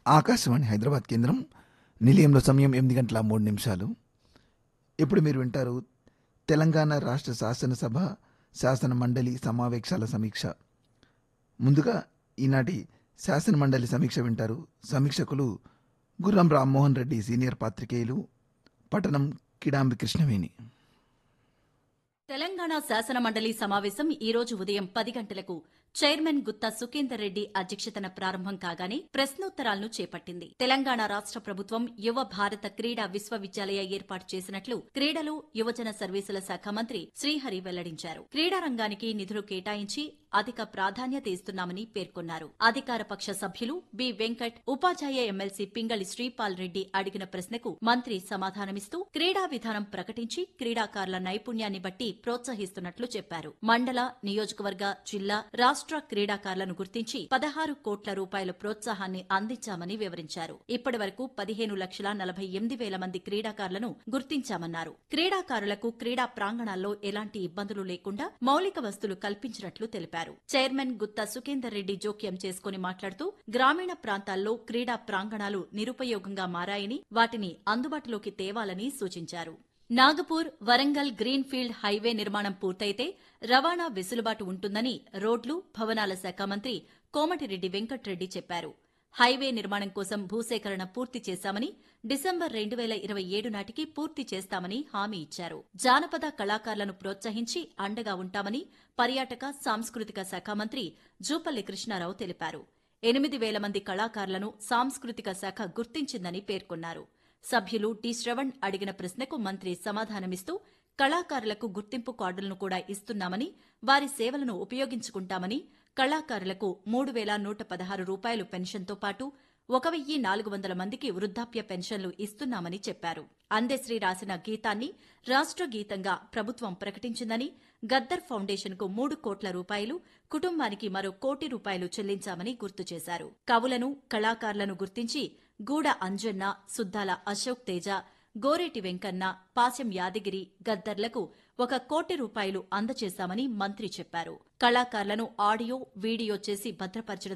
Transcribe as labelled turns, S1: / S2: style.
S1: ఆకాశవాణి హైదరాబాద్ కేంద్రం నిలయంలో సమయం ఎనిమిది గంటల మూడు నిమిషాలు ఇప్పుడు మీరు వింటారు తెలంగాణ రాష్ట్ర శాసనసభ శాసన మండలి సమావేశాల సమీక్ష ముందుగా ఈనాటి శాసన మండలి సమీక్ష వింటారు సమీక్షకులు గుర్రం రామ్మోహన్ రెడ్డి సీనియర్ పాత్రికేయులు పట్టణం కిడాంబి కృష్ణవేణి
S2: తెలంగాణ శాసన మండలి సమావేశం ఈ రోజు ఉదయం పది గంటలకు చైర్మన్ గుత్తా సుఖేందర్ రెడ్డి అధ్యక్షతన ప్రారంభం కాగానే ప్రశ్నోత్తరాలను చేపట్టింది తెలంగాణ రాష్ట్ర ప్రభుత్వం యువ భారత క్రీడా విశ్వవిద్యాలయ ఏర్పాటు చేసినట్లు క్రీడలు యువజన సర్వీసుల శాఖ మంత్రి శ్రీహరి వెల్లడించారు క్రీడా రంగానికి నిధులు కేటాయించి అధిక ప్రాధాన్యత ఇస్తున్నామని పేర్కొన్నారు అధికార పక్ష సభ్యులు బి వెంకట్ ఉపాధ్యాయ ఎమ్మెల్సీ పింగళి శ్రీపాల్ రెడ్డి అడిగిన ప్రశ్నకు మంత్రి సమాధానమిస్తూ క్రీడా విధానం ప్రకటించి క్రీడాకారుల నైపుణ్యాన్ని బట్టి ప్రోత్సహిస్తున్నట్లు చెప్పారు మండల నియోజకవర్గ జిల్లా రాష్ట్ర క్రీడాకారులను గుర్తించి పదహారు కోట్ల రూపాయల ప్రోత్సాహాన్ని అందించామని వివరించారు ఇప్పటి వరకు పదిహేను లక్షల నలభై ఎనిమిది వేల మంది క్రీడాకారులను గుర్తించామన్నారు క్రీడాకారులకు క్రీడా ప్రాంగణాల్లో ఎలాంటి ఇబ్బందులు లేకుండా మౌలిక వస్తువులు కల్పించినట్లు తెలిపారు చైర్మన్ గుత్తా సుఖేందర్ రెడ్డి జోక్యం చేసుకుని మాట్లాడుతూ గ్రామీణ ప్రాంతాల్లో క్రీడా ప్రాంగణాలు నిరుపయోగంగా మారాయని వాటిని అందుబాటులోకి తేవాలని సూచించారు నాగపూర్ వరంగల్ గ్రీన్ఫీల్డ్ హైవే నిర్మాణం పూర్తయితే రవాణా వెసులుబాటు ఉంటుందని రోడ్లు భవనాల శాఖ మంత్రి కోమటిరెడ్డి వెంకట్రెడ్డి చెప్పారు హైవే నిర్మాణం కోసం భూసేకరణ పూర్తి చేశామని డిసెంబర్ రెండు వేల ఇరవై ఏడు నాటికి పూర్తి చేస్తామని హామీ ఇచ్చారు జానపద కళాకారులను ప్రోత్సహించి అండగా ఉంటామని పర్యాటక సాంస్కృతిక శాఖ మంత్రి జూపల్లి కృష్ణారావు తెలిపారు ఎనిమిది వేల మంది కళాకారులను సాంస్కృతిక శాఖ గుర్తించిందని పేర్కొన్నారు సభ్యులు టి శ్రవణ్ అడిగిన ప్రశ్నకు మంత్రి సమాధానమిస్తూ కళాకారులకు గుర్తింపు కార్డులను కూడా ఇస్తున్నామని వారి సేవలను ఉపయోగించుకుంటామని కళాకారులకు మూడు వేల నూట పదహారు రూపాయలు పెన్షన్తో పాటు ఒక వెయ్యి నాలుగు వందల మందికి వృద్ధాప్య పెన్షన్లు ఇస్తున్నామని చెప్పారు అందెశ్రీ రాసిన గీతాన్ని రాష్ట్ర గీతంగా ప్రభుత్వం ప్రకటించిందని గద్దర్ ఫౌండేషన్కు మూడు కోట్ల రూపాయలు కుటుంబానికి మరో కోటి రూపాయలు చెల్లించామని గుర్తు చేశారు కవులను కళాకారులను గుర్తించి గూడ అంజన్న సుద్దాల అశోక్ తేజ గోరేటి వెంకన్న పాశం యాదగిరి గద్దర్లకు ఒక కోటి రూపాయలు అందజేశామని మంత్రి చెప్పారు కళాకారులను ఆడియో వీడియో చేసి భద్రపరచడం